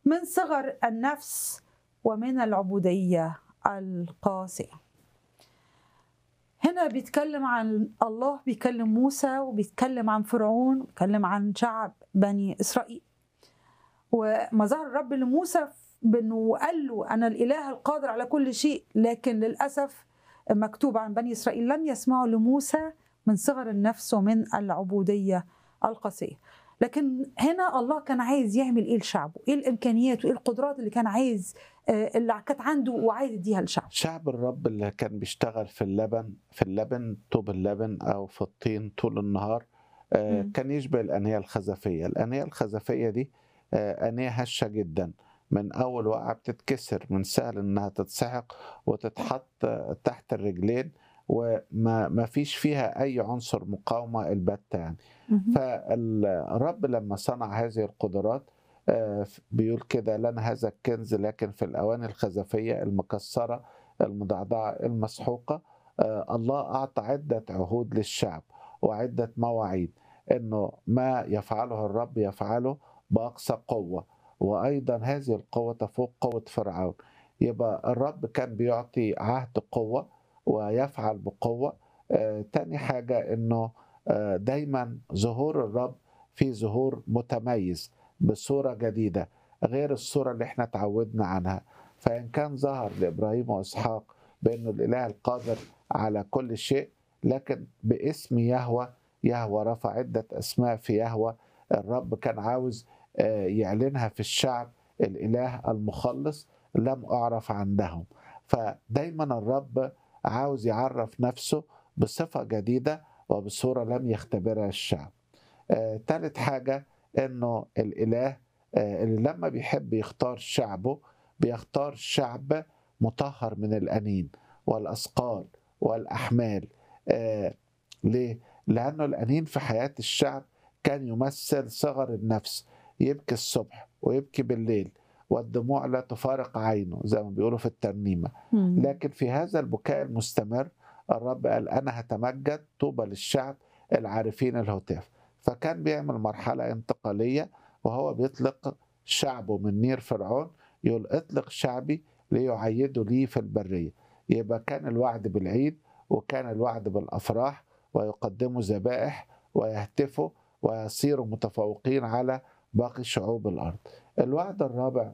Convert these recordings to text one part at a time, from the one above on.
من صغر النفس ومن العبودية القاسية هنا بيتكلم عن الله بيكلم موسى وبيتكلم عن فرعون وبيتكلم عن شعب بني إسرائيل وما ظهر الرب لموسى بأنه قال له أنا الإله القادر على كل شيء لكن للأسف مكتوب عن بني إسرائيل لم يسمعوا لموسى من صغر النفس ومن العبودية القاسية لكن هنا الله كان عايز يعمل ايه لشعبه؟ ايه الامكانيات وايه القدرات اللي كان عايز اللي كانت عنده وعايز يديها لشعبه؟ شعب الرب اللي كان بيشتغل في اللبن في اللبن طوب اللبن او في الطين طول النهار مم. كان يشبه الانيه الخزفيه، الانيه الخزفيه دي انيه هشه جدا من اول وقعه بتتكسر من سهل انها تتسحق وتتحط تحت الرجلين وما ما فيش فيها اي عنصر مقاومه البتة يعني فالرب لما صنع هذه القدرات بيقول كده لنا هذا الكنز لكن في الاواني الخزفيه المكسره المضعضعه المسحوقه الله اعطى عده عهود للشعب وعده مواعيد انه ما يفعله الرب يفعله باقصى قوه وايضا هذه القوه تفوق قوه فرعون يبقى الرب كان بيعطي عهد قوه ويفعل بقوه آه، تاني حاجه انه آه، دايما ظهور الرب في ظهور متميز بصوره جديده غير الصوره اللي احنا تعودنا عنها فان كان ظهر لابراهيم واسحاق بانه الاله القادر على كل شيء لكن باسم يهوى يهوى رفع عده اسماء في يهوى الرب كان عاوز آه، يعلنها في الشعب الاله المخلص لم اعرف عندهم فدايما الرب عاوز يعرف نفسه بصفه جديده وبصوره لم يختبرها الشعب. آه، تالت حاجه انه الاله آه، اللي لما بيحب يختار شعبه بيختار شعب مطهر من الانين والاثقال والاحمال. آه، ليه؟ لانه الانين في حياه الشعب كان يمثل صغر النفس يبكي الصبح ويبكي بالليل والدموع لا تفارق عينه زي ما بيقولوا في الترنيمه مم. لكن في هذا البكاء المستمر الرب قال انا هتمجد طوبى للشعب العارفين الهتاف فكان بيعمل مرحله انتقاليه وهو بيطلق شعبه من نير فرعون يقول اطلق شعبي ليعيدوا لي في البريه يبقى كان الوعد بالعيد وكان الوعد بالافراح ويقدموا ذبائح ويهتفوا ويصيروا متفوقين على باقي شعوب الارض الوعد الرابع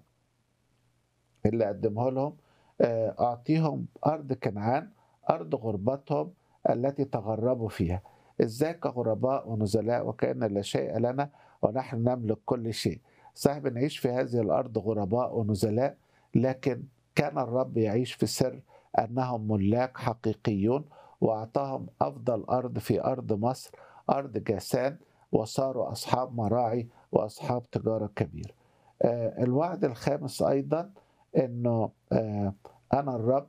اللي قدمه لهم آه، اعطيهم ارض كنعان ارض غربتهم التي تغربوا فيها ازاي كغرباء ونزلاء وكان لا شيء لنا ونحن نملك كل شيء صحيح بنعيش في هذه الارض غرباء ونزلاء لكن كان الرب يعيش في سر انهم ملاك حقيقيون واعطاهم افضل ارض في ارض مصر ارض جاسان وصاروا اصحاب مراعي واصحاب تجاره كبيره. آه، الوعد الخامس ايضا انه آه، انا الرب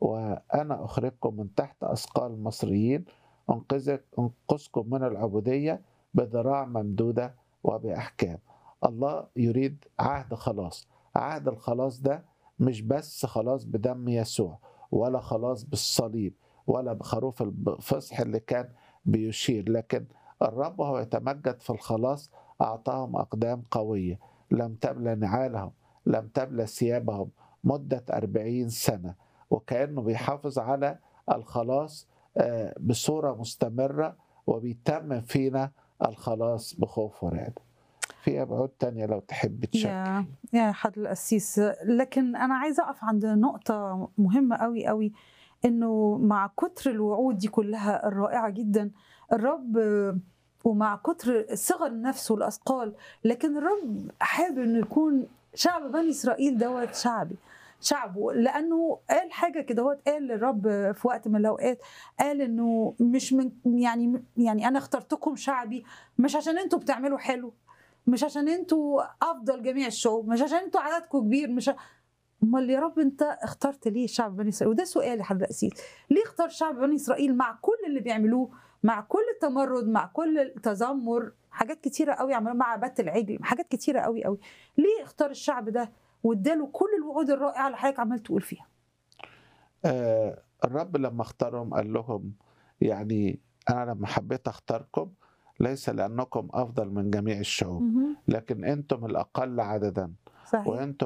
وانا اخرجكم من تحت اثقال المصريين انقذك انقذكم من العبوديه بذراع ممدوده وباحكام. الله يريد عهد خلاص، عهد الخلاص ده مش بس خلاص بدم يسوع ولا خلاص بالصليب ولا بخروف الفصح اللي كان بيشير لكن الرب وهو يتمجد في الخلاص أعطاهم أقدام قوية لم تبلى نعالهم لم تبلى ثيابهم مدة أربعين سنة وكأنه بيحافظ على الخلاص آه، بصورة مستمرة وبيتمم فينا الخلاص بخوف ورعب في أبعاد تانية لو تحب تشارك يا يا حضر القسيس لكن انا عايزه اقف عند نقطه مهمه قوي قوي انه مع كتر الوعود دي كلها الرائعه جدا الرب ومع كتر صغر النفس والاثقال لكن الرب حابب انه يكون شعب بني اسرائيل دوت شعبي شعبه لانه قال حاجه كده هو قال للرب في وقت من الاوقات قال انه مش من يعني يعني انا اخترتكم شعبي مش عشان انتوا بتعملوا حلو مش عشان انتوا افضل جميع الشعوب مش عشان انتوا عددكم كبير مش ع- امال يا رب انت اخترت ليه شعب بني اسرائيل وده سؤالي حضرتك القسيس ليه اختار شعب بني اسرائيل مع كل اللي بيعملوه مع كل التمرد مع كل التذمر حاجات كتيره قوي عملوها مع عباده العجل حاجات كتيره قوي قوي ليه اختار الشعب ده واداله كل الوعود الرائعه اللي حضرتك عمال تقول فيها آه، الرب لما اختارهم قال لهم يعني أنا لما حبيت أختاركم ليس لأنكم أفضل من جميع الشعوب مهم. لكن أنتم الأقل عددا صحيح وانتم